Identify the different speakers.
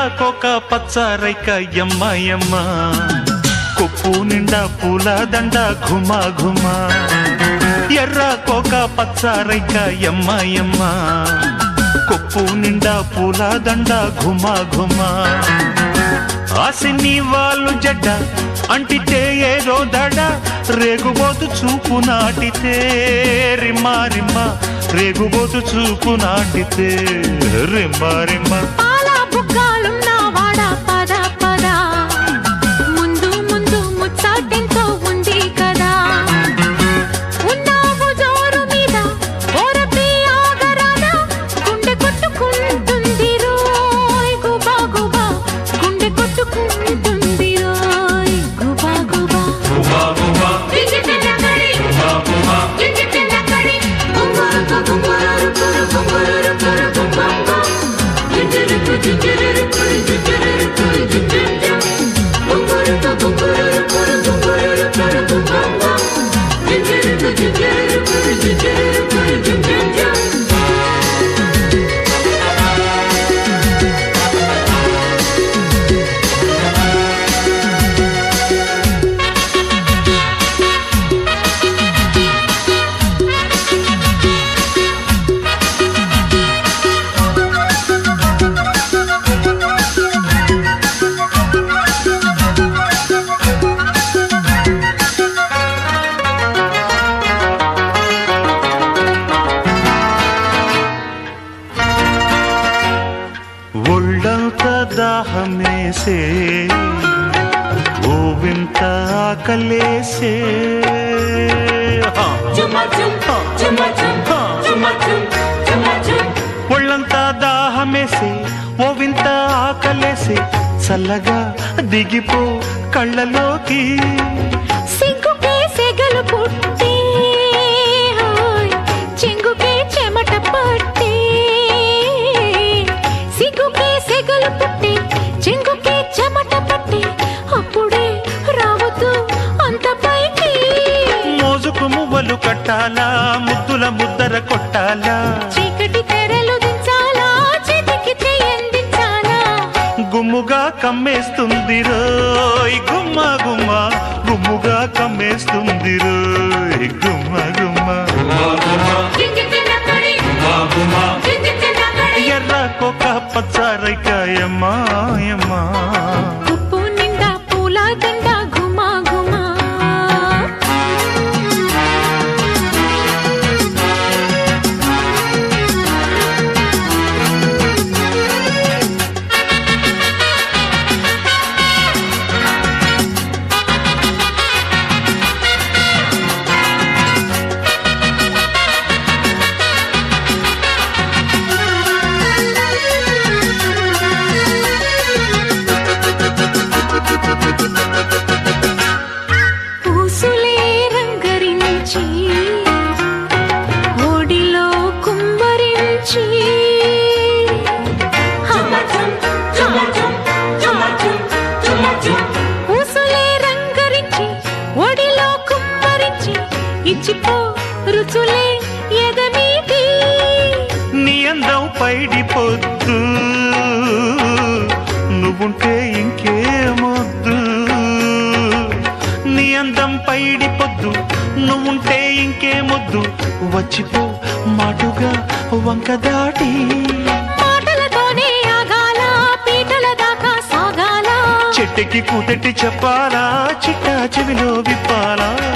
Speaker 1: ఎర్రకొక పచ్చరైక ఎమ్మ ఎమ్మ కొప్పు నిండా పూల దండ ఘుమ ఘుమ ఎర్రకొక పచ్చరైక ఎమ్మ ఎమ్మ కొప్పు నిండా పూల దండ ఘుమ ఘుమ ఆసిని వాళ్ళు జడ్డ అంటితే ఏదో దడ రేగుబోతు చూపు నాటితే రిమ్మ రిమ్మ రేగుబోతు చూపు నాటితే రిమ్మ రిమ్మ
Speaker 2: పాల బుగ్గాలున్న వాడ పద పద ముందు ముందు ముచ్చాటెంతో ఉంది కదా ఉన్నావు జోరు మీద ఓరపి ఆగరాదా గుండె కొట్టుకుంటుంది రోయ్ గుబా గుబా గుండె కొట్టుకుంటుంది రోయ్ గుబా గుబా
Speaker 1: ఒళ్ళంత దాహమేసే ఓ వింత ఆకలేసే హా. ఒళ్ళంతా దాహమేసే ఓ వింత ఆకలేసే చల్లగా దిగిపో కళ్ళలోకి
Speaker 2: సిగ్గుకే సెగలు పుట్టి హాయ్, చెంగుకే చెమట పట్టి సిగ్గుకే సెగలు పుట్టి చెంగుకే చెమట పట్టి అప్పుడే రావద్దు అంత పైకి
Speaker 1: మోజుకు మువ్వలు కట్టాలా ముద్దుల ముద్దర కొట్టాలా
Speaker 2: చీకటి తెరలు దించాలా చేతికి చేయందించాలా
Speaker 1: గుమ్ముగా కమ్మేస్తుంది రోయ్ గుమ్మ గుమ్మ గుమ్ముగా కమ్మేస్తుంది రోయ్ గుమ్మ గుమ్మ ఎర్రకొక పచ్చారైకాయమ్మాయమ్మా
Speaker 2: ఉప్పు నిండా పూల దండ గుమా గుమా పూసులే రంగరించి ఓడిలో కుంభరించి పూసులే రంగరించి ఓడిలో కుంభరించి ఇచ్చిపో రుచులే ఎదమీది
Speaker 1: నీ అందం పైడి పొద్దు నువ్వుంటే ఇంకేమొద్దు నీ అందం పైడి పొద్దు నువ్వుంటే ఇంకేమొద్దు వచ్చిపో మాటుగా వంక దాటి
Speaker 2: మాటలతోనే ఆగాల పీటల దాకా సాగాల
Speaker 1: చెట్టుకి కూతెట్టి చెప్పాలా చిట్టా చెవిలో విప్పాలా